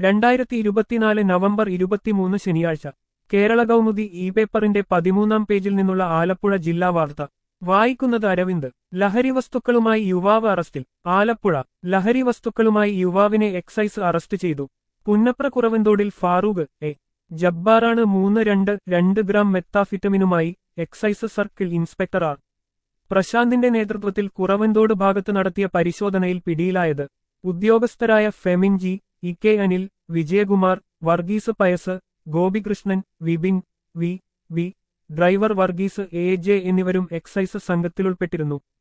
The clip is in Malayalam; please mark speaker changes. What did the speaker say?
Speaker 1: രണ്ടായിരത്തി ഇരുപത്തിനാല് നവംബർ ഇരുപത്തിമൂന്ന് ശനിയാഴ്ച കേരള കൗമുദി ഇ പേപ്പറിന്റെ പതിമൂന്നാം പേജിൽ നിന്നുള്ള ആലപ്പുഴ ജില്ലാ വാർത്ത വായിക്കുന്നത് അരവിന്ദ് ലഹരി വസ്തുക്കളുമായി യുവാവ് അറസ്റ്റിൽ ആലപ്പുഴ ലഹരി വസ്തുക്കളുമായി യുവാവിനെ എക്സൈസ് അറസ്റ്റ് ചെയ്തു പുന്നപ്ര കുറവന്തോടിൽ ഫാറൂഖ് എ ജബ്ബാറാണ് മൂന്ന് രണ്ട് രണ്ട് ഗ്രാം മെത്താഫിറ്റമിനുമായി എക്സൈസ് സർക്കിൾ ഇൻസ്പെക്ടർ ആർ പ്രശാന്തിന്റെ നേതൃത്വത്തിൽ കുറവന്തോട് ഭാഗത്ത് നടത്തിയ പരിശോധനയിൽ പിടിയിലായത് ഉദ്യോഗസ്ഥരായ Femin G E K Anil Vijayakumar Varghese Pius Gopikrishnan Vipin V V driver Varghese A J എന്നിവരും എക്സൈസ് സംഘത്തിലുൾപ്പെട്ടിരുന്നു